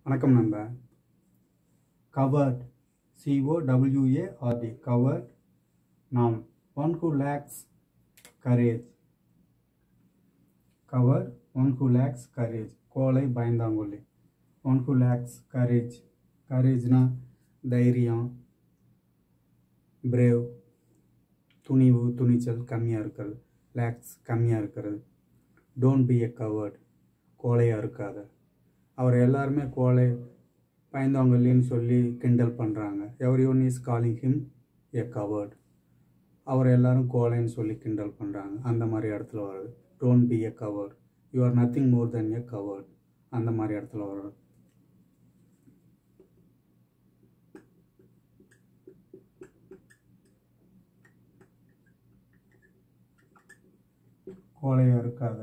வணக்கம் நண்பா coward C O W A R D coward நாம் one who lacks courage coward one who lacks courage கோலை பயந்தாங்கொல்லி ஒன் who lacks courage கரேஜ்னா தைரியம் பிரேவ் துணிவு துணிச்சல் கம்மியாக இருக்கிறது லேக்ஸ் கம்மியாக இருக்கிறது டோன்ட் பி எ கவர்ட் கோழையாக இருக்காத அவர் எல்லாருமே கோழை பயந்தவங்கல்லின்னு சொல்லி கிண்டல் பண்ணுறாங்க every one is calling him a coward அவர் எல்லாரும் கோழைன்னு சொல்லி கிண்டல் பண்ணுறாங்க அந்த மாதிரி இடத்துல வருது don't be a coward you are nothing more then a coward அந்த மாதிரி இடத்துல வருது கோழையாக இருக்காத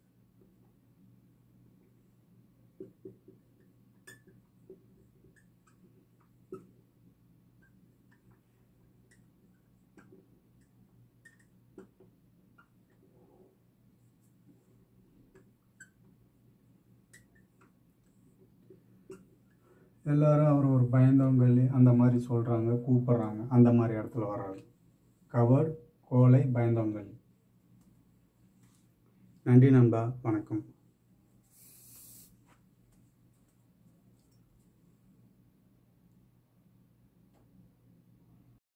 எல்லாரும் அவர் ஒரு பயந்தவங்களி அந்த மாதிரி சொல்கிறாங்க கூப்பிட்றாங்க அந்த மாதிரி இடத்துல வர்றாரு கவர்ட் கோலை பயந்தவங்களி நன்றி நண்பா வணக்கம்